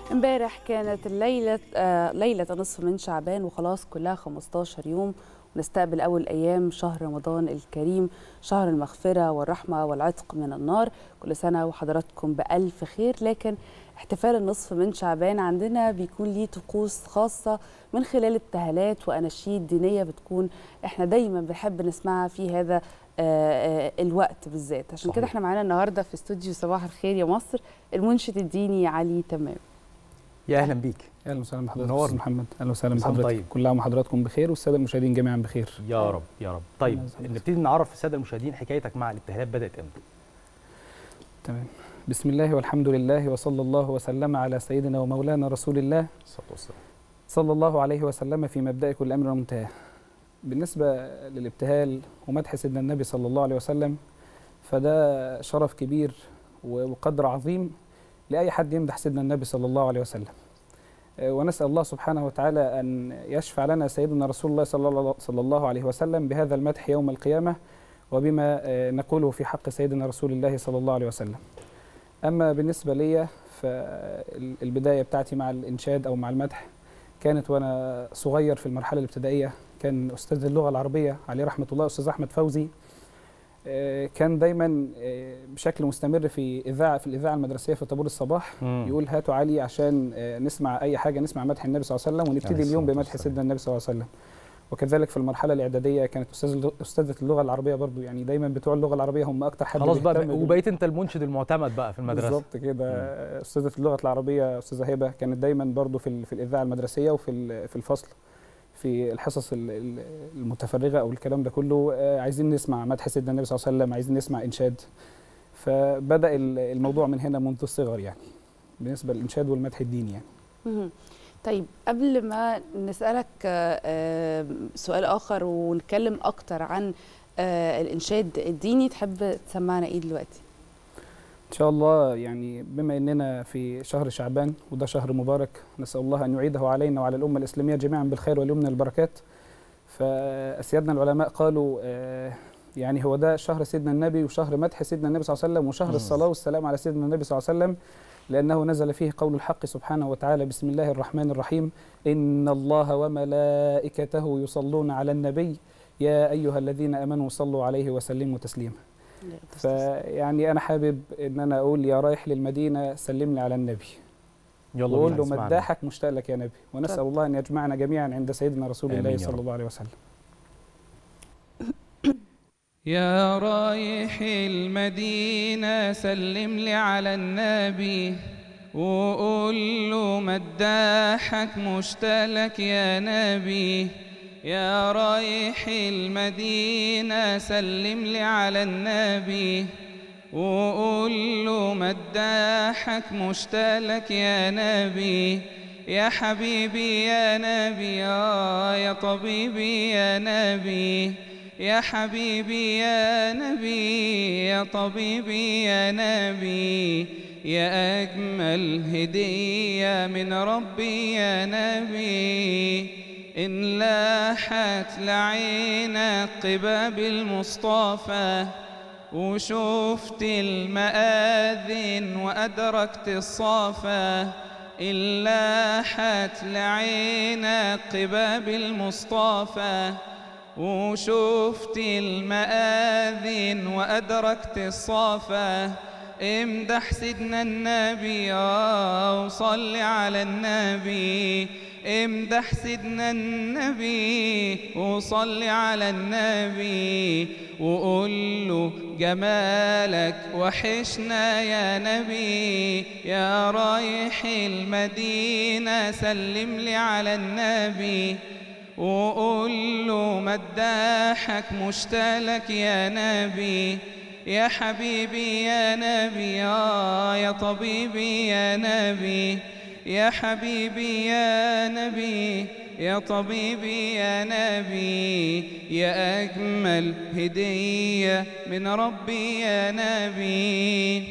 امبارح كانت الليلة آه ليلة نصف من شعبان وخلاص كلها 15 يوم ونستقبل أول أيام شهر رمضان الكريم شهر المغفرة والرحمة والعتق من النار كل سنة وحضراتكم بألف خير لكن احتفال النصف من شعبان عندنا بيكون ليه طقوس خاصة من خلال ابتهالات وأناشيد دينية بتكون احنا دايما بنحب نسمعها في هذا آه الوقت بالذات عشان كده احنا معانا النهارده في استوديو صباح الخير يا مصر المنشد الديني علي تمام يا اهلا بيك اهلا وسهلا بحضرتك منور. استاذ محمد اهلا وسهلا مساء بحضرتك طيب. كل عام وحضراتكم بخير والساده المشاهدين جميعا بخير يا رب يا رب طيب الله يسلمك. نبتدي نعرف الساده المشاهدين حكايتك مع الابتهالات بدات امتى تمام بسم الله والحمد لله وصلى الله وسلم على سيدنا ومولانا رسول الله الصلاه والسلام صلى الله عليه وسلم في مبدأ كل أمر ومنتهى بالنسبة للابتهال ومدح سيدنا النبي صلى الله عليه وسلم فده شرف كبير و- وقدر عظيم لأي حد يمدح سيدنا النبي صلى الله عليه وسلم آه، ونسأل الله سبحانه وتعالى أن يشفع لنا سيدنا رسول الله صلى الله- صلى الله عليه وسلم بهذا المدح يوم القيامة وبما آه، نقوله في حق سيدنا رسول الله صلى الله عليه وسلم أما بالنسبة لي فالبداية بتاعتي مع الإنشاد أو مع المدح كانت وانا صغير في المرحله الابتدائيه كان استاذ اللغه العربيه عليه رحمه الله استاذ احمد فوزي آه، كان دايما آه، بشكل مستمر في اذاعه في الاذاعه المدرسيه في طابور الصباح يقول هاتوا علي عشان آه، نسمع اي حاجه نسمع مدح النبي صلى الله عليه وسلم ونبتدي عليه اليوم الصلاة بمدح والسلام. سيدنا النبي صلى الله عليه وسلم وكذلك في المرحله الاعداديه كانت استاذ استاذه اللغه العربيه برضو يعني دايما بتوع اللغه العربيه هم اكتر حد خلاص بقى بيهتم بال- وبقيت انت المنشد المعتمد بقى في المدرسه بالظبط كده استاذه اللغه العربيه استاذه هبه كانت دايما برضو في ال- في الاذاعه المدرسيه وفي ال- في الفصل في الحصص ال- ال- المتفرغه او الكلام ده كله آه، عايزين نسمع مدح سيدنا النبي صلى الله عليه وسلم عايزين نسمع انشاد فبدا ال- الموضوع من هنا منذ الصغر يعني بالنسبه للانشاد والمدح الديني يعني مهم. طيب قبل ما نسألك آه، آه، سؤال آخر ونتكلم أكتر عن آه، الإنشاد الديني تحب تسمعنا إيه دلوقتي؟ ان شاء الله يعني بما اننا في شهر شعبان وده شهر مبارك نسال الله ان يعيده علينا وعلى الامه الاسلاميه جميعا بالخير واليمن والبركات فاسيادنا العلماء قالوا آه، يعني هو ده شهر سيدنا النبي وشهر مدح سيدنا النبي صلى الله عليه وسلم وشهر مم. الصلاه والسلام على سيدنا النبي صلى الله عليه وسلم لانه نزل فيه قول الحق سبحانه وتعالى بسم الله الرحمن الرحيم ان الله وملائكته يصلون على النبي يا ايها الذين امنوا صلوا عليه وسلموا تسليما فيعني انا حابب ان انا اقول يا رايح للمدينه سلم لي على النبي يلا وقول بينا له نسمعنا. مداحك مشتاق لك يا نبي ونسال اتفضل. الله ان يجمعنا جميعا عند سيدنا رسول آمين الله يا صلى رب. الله عليه وسلم يا رايح المدينة سلم لي على النبي وقول له مداحك مشتلك يا نبي يا رايح المدينة سلم لي على النبي وقول له مداحك مشتلك يا نبي يا حبيبي يا نبي يا, يا طبيبي يا نبي يا حبيبي يا نبي يا طبيبي يا نبي يا أجمل هدية من ربي يا نبي إن لاحت لعينك قباب المصطفى وشفت المآذن وأدركت الصفا إن لاحت لعينك قباب المصطفى وشفت المآذن وأدركت الصفا امدح سيدنا النبي آه، وصل على النبي امدح سيدنا النبي وصل على النبي وقول له جمالك وحشنا يا نبي يا رايح المدينة سلم لي على النبي وقول له مداحك مشتلك يا نبي يا حبيبي يا نبي يا, يا طبيبي يا نبي يا حبيبي يا نبي يا طبيبي يا نبي يا أجمل هدية من ربي يا نبي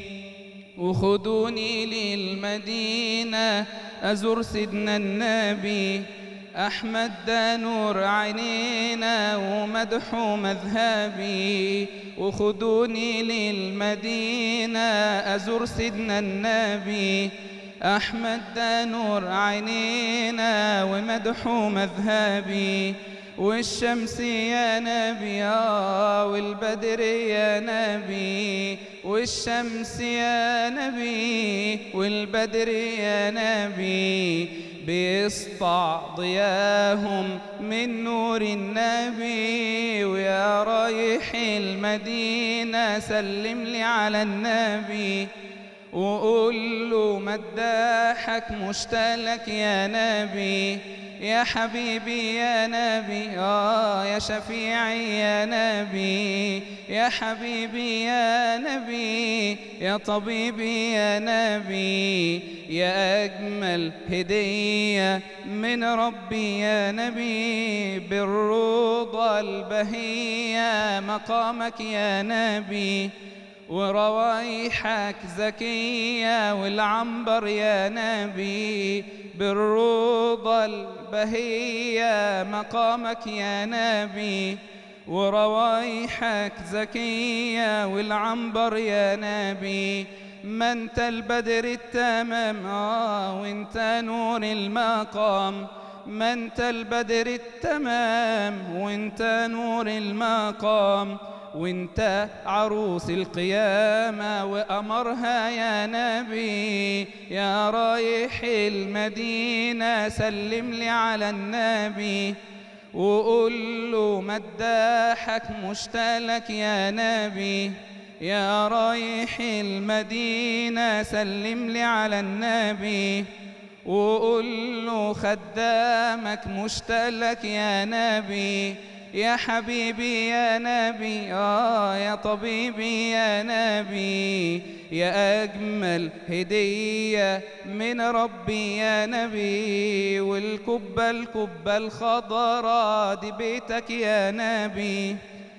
وخدوني للمدينة أزور سيدنا النبي أحمد ده نور عينينا ومدحه مذهبي وخدوني للمدينة أزور سيدنا النبي أحمد ده نور عينينا ومدحو مذهبي والشمس يا نبي آه والبدر يا نبي والشمس يا نبي والبدر يا نبي بيسطع ضياهم من نور النبي ويا رايح المدينة سلم لي على النبي وقول له مداحك مشتلك يا نبي يا حبيبي يا نبي آه يا شفيعي يا نبي يا حبيبي يا نبي يا طبيبي يا نبي يا أجمل هدية من ربي يا نبي بالروضة البهية مقامك يا نبي وروايحك زكية والعنبر يا نبي بالروضة البهية مقامك يا نبي وروايحك زكية والعنبر يا نبي ما انت البدر التمام آه وانت نور المقام ما انت البدر التمام وانت نور المقام وانت عروس القيامة وأمرها يا نبي يا رايح المدينة سلم لي على النبي وقول له مداحك مشتلك يا نبي يا رايح المدينة سلم لي على النبي وقول له خدامك مشتلك يا نبي يا حبيبي يا نبي آه يا طبيبي يا نبي يا أجمل هدية من ربي يا نبي والكبة الكبة الخضراء دي بيتك يا نبي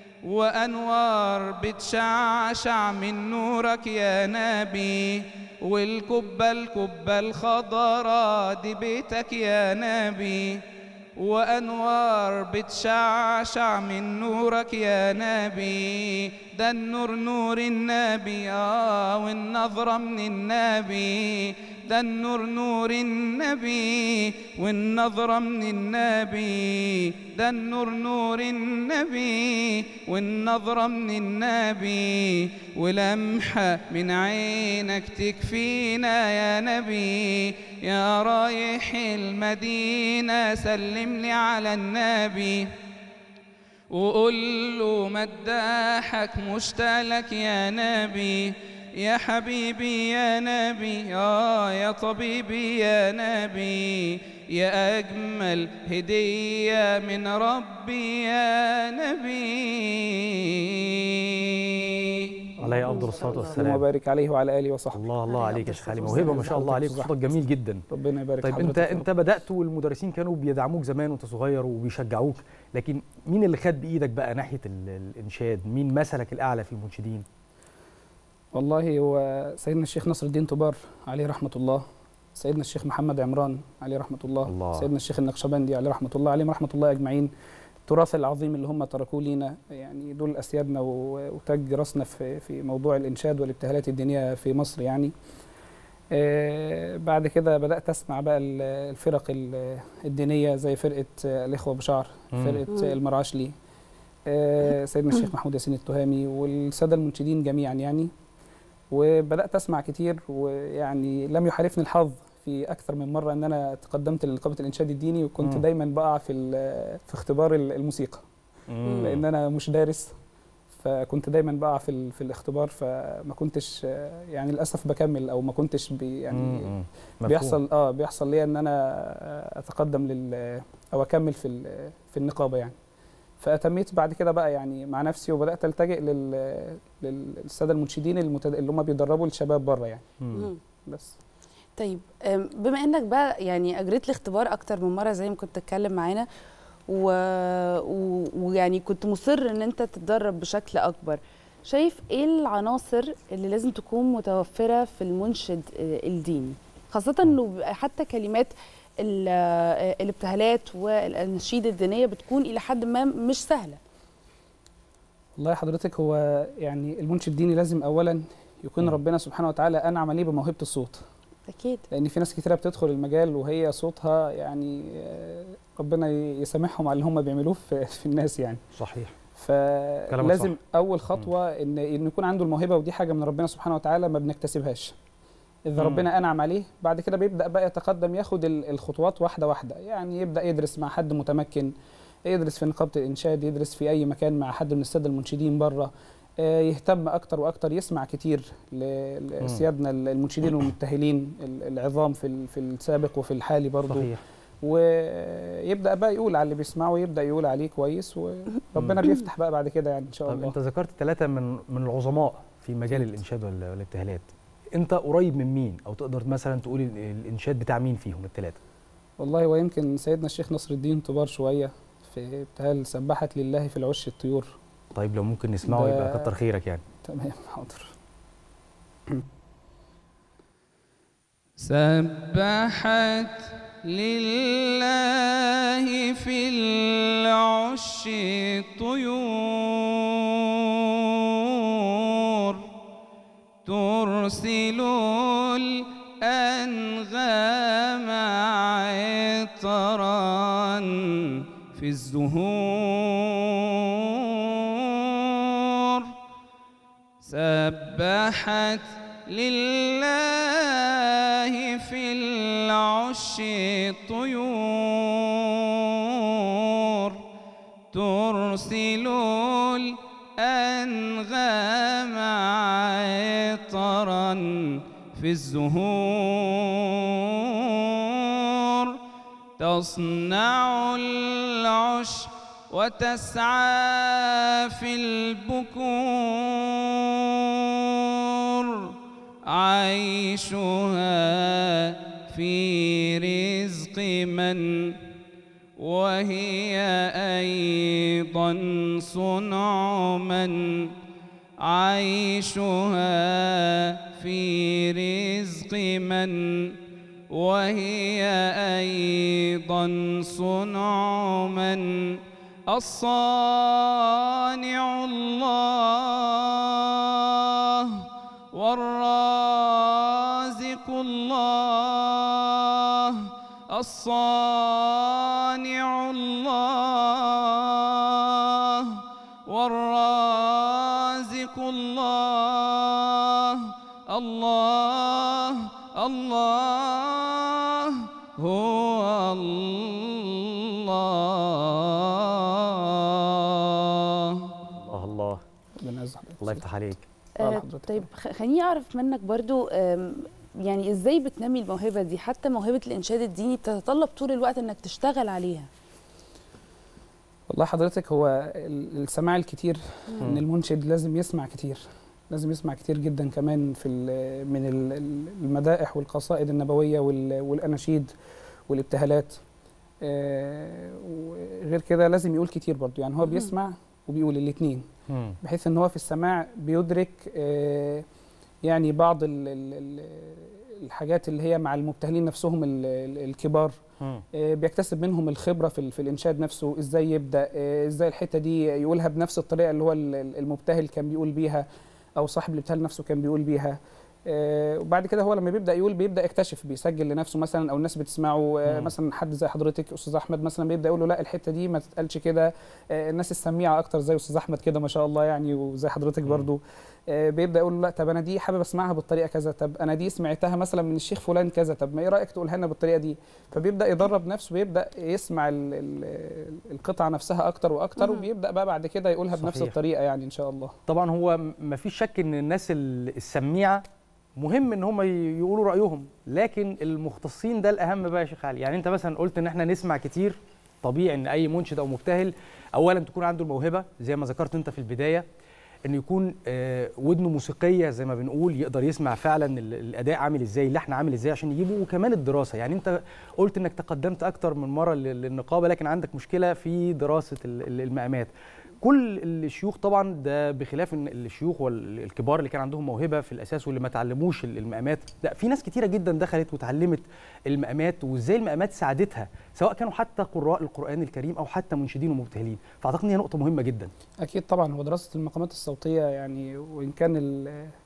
وأنوار بتشعشع من نورك يا نبي والكبة الكبة الخضراء دي بيتك يا نبي وأنوار بتشعشع من نورك يا نبي ده النور نور النبي آه والنظرة من النبي ده النور نور النبي والنظرة من النبي ده النور نور النبي والنظرة من النبي ولمحة من عينك تكفينا يا نبي يا رايح المدينة سلم لي على النبي وقول له مداحك مشتلك يا نبي يا حبيبي يا نبي آه يا طبيبي يا نبي يا أجمل هدية من ربي يا نبي عليه افضل الصلاه اللهم والسلام وبارك عليه وعلى اله وصحبه الله الله عليه عليك يا أفضل شيخ علي الصلاة موهبه ما والسلام. شاء الله عليك صح. صوتك جميل جدا ربنا يبارك طيب انت حضرتك. انت بدات والمدرسين كانوا بيدعموك زمان وانت صغير وبيشجعوك لكن مين اللي خد بايدك بقى ناحيه ال- الانشاد مين مثلك الاعلى في المنشدين والله هو سيدنا الشيخ نصر الدين طبار عليه رحمة الله سيدنا الشيخ محمد عمران عليه رحمة الله, الله. سيدنا الشيخ النقشبندي عليه رحمة الله عليهم رحمة الله أجمعين التراث العظيم اللي هم تركوه لينا يعني دول أسيادنا و- وتاج راسنا في في موضوع الإنشاد والابتهالات الدينية في مصر يعني آه، بعد كده بدأت أسمع بقى ال- الفرق ال- الدينية زي فرقة آه، الإخوة بشعر مم. فرقة مم. آه، المرعشلي آه، سيدنا الشيخ محمود ياسين التهامي والسادة المنشدين جميعا يعني وبدات اسمع كتير ويعني لم يحالفني الحظ في اكثر من مره ان انا تقدمت لنقابه الانشاد الديني وكنت مم. دايما بقع في ال- في اختبار ال- الموسيقى مم. لان انا مش دارس فكنت دايما بقع في ال- في الاختبار فما كنتش آه، يعني للاسف بكمل او ما كنتش بي يعني مم. مم. مفهوم. بيحصل اه بيحصل لي ان انا آه، اتقدم لل او اكمل في ال- في النقابه يعني فاتميت بعد كده بقى يعني مع نفسي وبدات التجئ لل للساده المنشدين المتد... اللي هم بيدربوا الشباب بره يعني مم. مم. بس طيب أم، بما انك بقى يعني اجريت الاختبار اكتر من مره زي ما كنت تتكلم معانا و... و... ويعني كنت مصر ان انت تتدرب بشكل اكبر شايف ايه العناصر اللي لازم تكون متوفره في المنشد آه، الديني خاصه انه بيبقى حتى كلمات ال- آه، الابتهالات والاناشيد الدينيه بتكون الى حد ما مش سهله والله حضرتك هو يعني المنشد الديني لازم اولا يكون مم. ربنا سبحانه وتعالى انعم عليه بموهبه الصوت اكيد لان في ناس كتيره بتدخل المجال وهي صوتها يعني آه، ربنا يسامحهم على اللي هم بيعملوه في, في الناس يعني صحيح فلازم صح. اول خطوه ان ان يكون عنده الموهبه ودي حاجه من ربنا سبحانه وتعالى ما بنكتسبهاش اذا مم. ربنا انعم عليه بعد كده بيبدا بقى يتقدم ياخد ال- الخطوات واحده واحده يعني يبدا يدرس مع حد متمكن يدرس في نقابه الانشاد يدرس في اي مكان مع حد من الساده المنشدين بره آه، يهتم اكتر واكتر يسمع كتير ل- مم. لسيادنا المنشدين والمبتهلين ال- العظام في ال- في السابق وفي الحالي برضه صحيح ويبدا بقى يقول على اللي بيسمعه ويبدا يقول عليه كويس وربنا بيفتح بقى بعد كده يعني ان شاء طب الله انت ذكرت ثلاثه من من العظماء في مجال الانشاد وال- والابتهالات انت قريب من مين او تقدر مثلا تقول ال- الانشاد بتاع مين فيهم الثلاثه والله ويمكن سيدنا الشيخ نصر الدين طبار شويه في ابتهال سبحت لله في العش الطيور طيب لو ممكن نسمعه ده- يبقى كتر خيرك يعني تمام حاضر سبحت لله في العش الطيور ترسل الأنغام عطرا في الزهور سبحت لله في العش الطيور ترسل الأنغام عطرا في الزهور تصنع العش وتسعى في البكور عيشها في رزق من وهي أيضا صنع من عيشها في رزق من وهي أيضا صنع من الصانع الله والرازق الله الصانع الله والرازق الله الله الله هو الله الله الله ربنا يعز حضرتك. الله يفتح عليك على آه، حضرتك. طيب خ- خليني اعرف منك برضو آم، يعني ازاي بتنمي الموهبه دي حتى موهبه الانشاد الديني بتتطلب طول الوقت انك تشتغل عليها والله حضرتك هو ال- السماع الكتير ان المنشد لازم يسمع كتير لازم يسمع كتير جدا كمان في ال- من ال- ال- المدائح والقصائد النبويه وال- والاناشيد والابتهالات آه، وغير كده لازم يقول كتير برضو يعني هو مم. بيسمع وبيقول الاثنين مم. بحيث ان هو في السماع بيدرك آه، يعني بعض ال- ال- ال- الحاجات اللي هي مع المبتهلين نفسهم ال- ال- الكبار مم. آه، بيكتسب منهم الخبره في ال- في الانشاد نفسه ازاي يبدا آه، ازاي الحته دي يقولها بنفس الطريقه اللي هو ال- ال- المبتهل كان بيقول بيها او صاحب الابتهال نفسه كان بيقول بيها آه، وبعد كده هو لما بيبدا يقول بيبدا يكتشف بيسجل لنفسه مثلا او الناس بتسمعه آه، مم. مثلا حد زي حضرتك استاذ احمد مثلا بيبدا يقول له لا الحته دي ما تتقالش كده آه، الناس السميعه اكتر زي استاذ احمد كده ما شاء الله يعني وزي حضرتك مم. برضو آه، بيبدا يقول له لا طب انا دي حابب اسمعها بالطريقه كذا طب انا دي سمعتها مثلا من الشيخ فلان كذا طب ما ايه رايك تقولها لنا بالطريقه دي فبيبدا يدرب نفسه بيبدا يسمع ال ال القطعه نفسها اكتر واكتر مم. وبيبدا بقى بعد كده يقولها بنفس صحيح. الطريقه يعني ان شاء الله طبعا هو ما فيش شك ان الناس ال- السميعه مهم ان هم ي- يقولوا رايهم لكن المختصين ده الاهم بقى يا شيخ علي يعني انت مثلا قلت ان احنا نسمع كتير طبيعي ان اي منشد او مبتهل اولا تكون عنده الموهبه زي ما ذكرت انت في البدايه انه يكون آه، ودنه موسيقيه زي ما بنقول يقدر يسمع فعلا ال- الاداء عامل ازاي اللحن عامل ازاي عشان يجيبه وكمان الدراسه يعني انت قلت انك تقدمت اكتر من مره لل- للنقابه لكن عندك مشكله في دراسه ال- ال- المقامات كل الشيوخ طبعا ده بخلاف ان الشيوخ والكبار اللي كان عندهم موهبه في الاساس واللي ما تعلموش ال- المقامات لا في ناس كتيره جدا دخلت وتعلمت المقامات وازاي المقامات ساعدتها سواء كانوا حتى قراء القران الكريم او حتى منشدين ومبتهلين فاعتقد ان هي نقطه مهمه جدا اكيد طبعا هو دراسه المقامات الصوتيه يعني وان كان ال-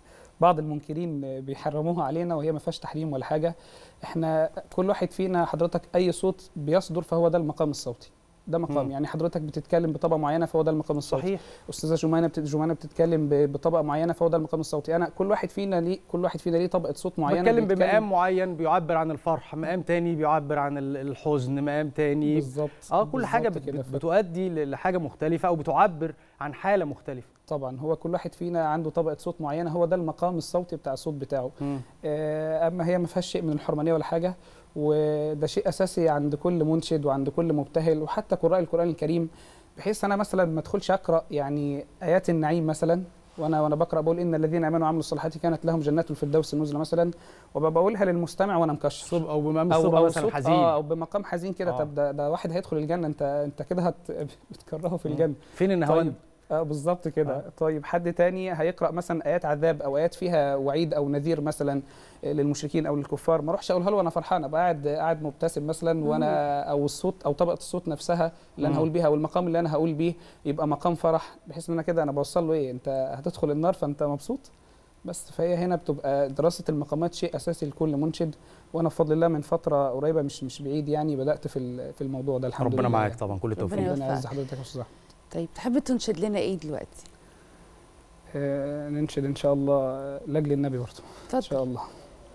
بعض المنكرين بيحرموها علينا وهي ما فيهاش تحريم ولا حاجه احنا كل واحد فينا حضرتك اي صوت بيصدر فهو ده المقام الصوتي ده مقام مم. يعني حضرتك بتتكلم بطبقه معينه فهو ده المقام الصوتي صحيح استاذه جمانه بت... جمانه بتتكلم ب... بطبقه معينه فهو ده المقام الصوتي انا كل واحد فينا ليه كل واحد فينا ليه طبقه صوت معينه بتكلم بيتكلم- بمقام معين بيعبر عن الفرح مقام تاني بيعبر عن ال- الحزن مقام تاني بالظبط اه كل حاجه بالظبط بت كده. بت ف- بتؤدي ل- لحاجه مختلفه او بتعبر عن حاله مختلفه طبعا هو كل واحد فينا عنده طبقه صوت معينه هو ده المقام الصوتي بتاع الصوت بتاعه آه، اما هي ما فيهاش شيء من الحرمانيه ولا حاجه وده شيء اساسي عند كل منشد وعند كل مبتهل وحتى قراء القران الكريم بحيث انا مثلا ما ادخلش اقرا يعني ايات النعيم مثلا وانا وانا بقرا بقول ان الذين امنوا وعملوا الصالحات كانت لهم جنات الفردوس النزل مثلا وبقولها للمستمع وانا مكشر صب او بمقام او الصبا او مثلا صوت حزين اه او بمقام حزين كده آه. طب ده, ده واحد هيدخل الجنه انت انت كده هت بتكرهه في الجنه فين النهوان طيب اه بالظبط كده آه. آه. طيب حد تاني هيقرا مثلا ايات عذاب او ايات فيها وعيد او نذير مثلا للمشركين او للكفار ما اروحش اقولها له وانا فرحان ابقى قاعد قاعد مبتسم مثلا وانا او الصوت او طبقه الصوت نفسها اللي انا مم. هقول بيها او المقام اللي انا هقول بيه يبقى مقام فرح بحيث ان انا كده انا بوصل له ايه انت هتدخل النار فانت مبسوط بس فهي هنا بتبقى دراسه المقامات شيء اساسي لكل منشد وانا بفضل الله من فتره قريبه مش مش بعيد يعني بدات في ال- في الموضوع ده الحمد ربنا لله معاك يعني. طبعا كل ربنا التوفيق يوفقك. ربنا يعز حضرتك يا استاذ أحمد. طيب تحب تنشد لنا ايه دلوقتي آه، ننشد ان شاء الله لاجل النبي برضه ان اتفضل شاء الله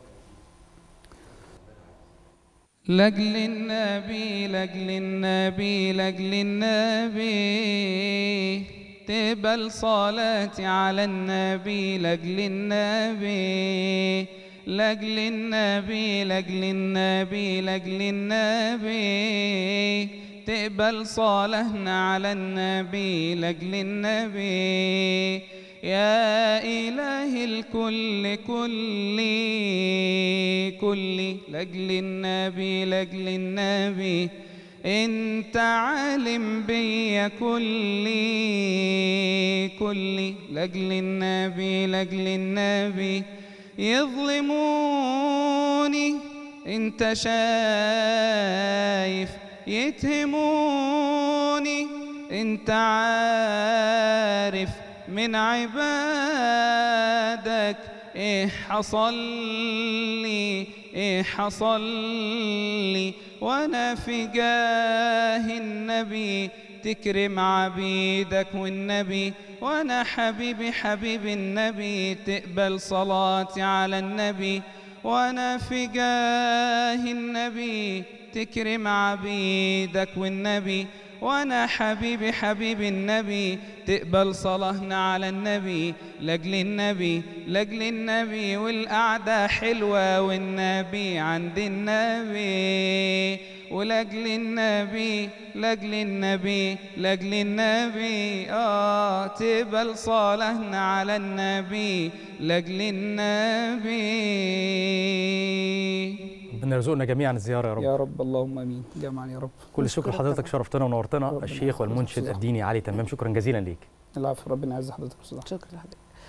لأجل النبي لأجل النبي لأجل النبي تقبل صلاتي على النبي لأجل النبي لأجل النبي لأجل النبي لأجل النبي تقبل صلاتنا على النبي لأجل النبي يا إله الكل كلي كلي لأجل النبي لأجل النبي انت عالم بيا كلي كلي لأجل النبي لأجل النبي يظلموني انت شايف يتهموني انت عارف من عبادك ايه حصل لي ايه حصل لي وانا في جاه النبي تكرم عبيدك والنبي وانا حبيبي حبيب النبي تقبل صلاتي على النبي وانا في جاه النبي تكرم عبيدك والنبي وانا حبيبي حبيب النبي تقبل صلاهنا على النبي لاجل النبي لاجل النبي والقعده حلوه والنبي عند النبي ولاجل النبي لاجل النبي لاجل النبي اه تقبل صلاهنا على النبي لاجل النبي ربنا يرزقنا جميعا الزياره يا رب يا رب اللهم امين جمعا يا رب كل الشكر لحضرتك شرفتنا ونورتنا ربنا الشيخ يحفظك والمنشد ويحفظك. الديني علي تمام شكرا جزيلا ليك العفو ربنا يعز حضرتك يا أستاذ أحمد. شكرا لحضرتك